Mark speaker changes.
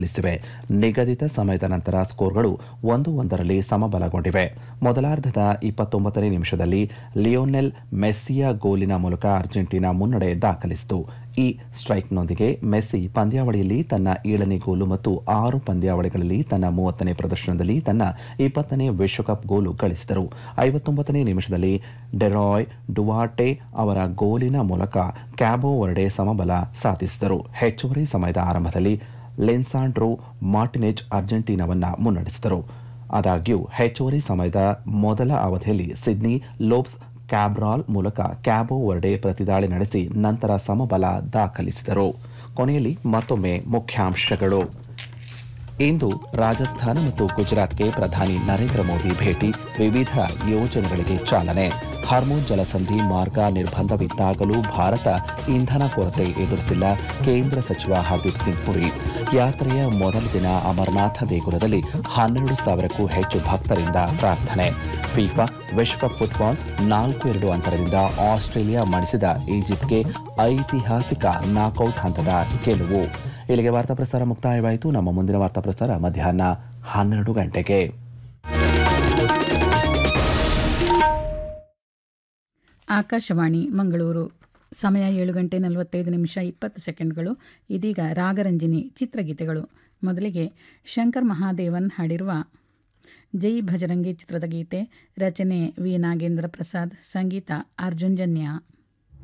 Speaker 1: ಗಳಿಸಿವೆ ನಿಗದಿತ ಸಮಯದ ನಂತರ ಸ್ಕೋರ್ಗಳು ಒಂದು ಒಂದರಲ್ಲಿ ಸಮಬಲಗೊಂಡಿವೆ ಮೊದಲಾರ್ಧದ ಇಪ್ಪತ್ತೊಂಬತ್ತನೇ ನಿಮಿಷದಲ್ಲಿ ಲಿಯೋನೆಲ್ ಮೆಸ್ಸಿಯ ಗೋಲಿನ ಮೂಲಕ ಅರ್ಜೆಂಟೀನಾ ಮುನ್ನಡೆ ದಾಖಲಿಸಿತು ಈ ಸ್ಟ್ರೈಕ್ನೊಂದಿಗೆ ಮೆಸ್ಸಿ ಪಂದ್ಯಾವಳಿಯಲ್ಲಿ ತನ್ನ ಏಳನೇ ಗೋಲು ಮತ್ತು ಆರು ಪಂದ್ಯಾವಳಿಗಳಲ್ಲಿ ತನ್ನ ಮೂವತ್ತನೇ ಪ್ರದರ್ಶನದಲ್ಲಿ ತನ್ನ ಇಪ್ಪತ್ತನೇ ವಿಶ್ವಕಪ್ ಗೋಲು ಗಳಿಸಿದರು ಐವತ್ತೊಂಬತ್ತನೇ ನಿಮಿಷದಲ್ಲಿ ಡೆರಾಯ್ ಡುವಾಟೆ ಅವರ ಗೋಲಿನ ಮೂಲಕ ಕ್ಯಾಬೋ ವರ್ಡೆ ಸಮಬಲ ಸಾಧಿಸಿದರು ಹೆಚ್ಚುವರಿ ಸಮಯದ ಆರಂಭದಲ್ಲಿ ಲೆನ್ಸಾಂಡ್ರೋ ಮಾರ್ಟಿನೆಜ್ ಅರ್ಜೆಂಟೀನಾವನ್ನ ಮುನ್ನಡೆಸಿದರು ಆದಾಗ್ಯೂ ಹೆಚ್ಚುವರಿ ಸಮಯದ ಮೊದಲ ಅವಧಿಯಲ್ಲಿ ಸಿಡ್ನಿ ಲೋಬ್ಸ್ ಕ್ಯಾಬ್ರಾಲ್ ಮೂಲಕ ಕ್ಯಾಬೋ ವರ್ಡೆ ಪ್ರತಿದಾಳಿ ನಡೆಸಿ ನಂತರ ಸಮಬಲ ದಾಖಲಿಸಿದರು ಕೊನೆಯಲ್ಲಿ ಮತ್ತೊಮ್ಮೆ ಮುಖ್ಯಾಂಶಗಳು ಇಂದು ರಾಜಸ್ಥಾನ ಮತ್ತು ಗುಜರಾತ್ಗೆ ಪ್ರಧಾನಿ ನರೇಂದ್ರ ಮೋದಿ ಭೇಟಿ ವಿವಿಧ ಯೋಜನೆಗಳಿಗೆ ಚಾಲನೆ ಹಾರ್ಮೋನ್ ಜಲಸಂಧಿ ಮಾರ್ಗ ನಿರ್ಬಂಧವಿದ್ದಾಗಲೂ ಭಾರತ ಇಂಧನ ಕೊರತೆ ಎದುರಿಸಿಲ್ಲ ಕೇಂದ್ರ ಸಚಿವ ಹರ್ದೀಪ್ ಸಿಂಗ್ ಪುರಿ ಯಾತ್ರೆಯ ಮೊದಲ ದಿನ ಅಮರನಾಥ ದೇಗುಲದಲ್ಲಿ ಹನ್ನೆರಡು ಸಾವಿರಕ್ಕೂ ಹೆಚ್ಚು ಭಕ್ತರಿಂದ ಪ್ರಾರ್ಥನೆ ಫಿಫಾ ವಿಶ್ವಕಪ್ ಫುಟ್ಬಾಲ್ ನಾಲ್ಕು ಎರಡು ಅಂತರದಿಂದ ಆಸ್ಟ್ರೇಲಿಯಾ ಮಣಿಸಿದ ಈಜಿಪ್ಟ್ಗೆ ಐತಿಹಾಸಿಕ ನಾಕೌಟ್ ಹಂತದ ಗೆಲುವು ಇಲ್ಲಿಗೆ ವಾರ್ತಾ ಪ್ರಸಾರ ಮುಕ್ತಾಯವಾಯಿತು ನಮ್ಮ ಮುಂದಿನ ವಾರ್ತಾ ಪ್ರಸಾರ ಮಧ್ಯಾಹ್ನ ಹನ್ನೆರಡು ಗಂಟೆಗೆ
Speaker 2: ಆಕಾಶವಾಣಿ ಮಂಗಳೂರು ಸಮಯ ಏಳು ಗಂಟೆ ನಲವತ್ತೈದು ನಿಮಿಷ ಇಪ್ಪತ್ತು ಸೆಕೆಂಡ್ಗಳು ಇದೀಗ ರಾಗರಂಜಿನಿ ಚಿತ್ರಗೀತೆಗಳು ಮೊದಲಿಗೆ ಶಂಕರ್ ಮಹಾದೇವನ್ ಹಾಡಿರುವ ಜೈ ಭಜರಂಗಿ ಚಿತ್ರದ ಗೀತೆ ರಚನೆ ವಿ ನಾಗೇಂದ್ರ ಪ್ರಸಾದ್ ಸಂಗೀತ ಅರ್ಜುನ್ ಜನ್ಯ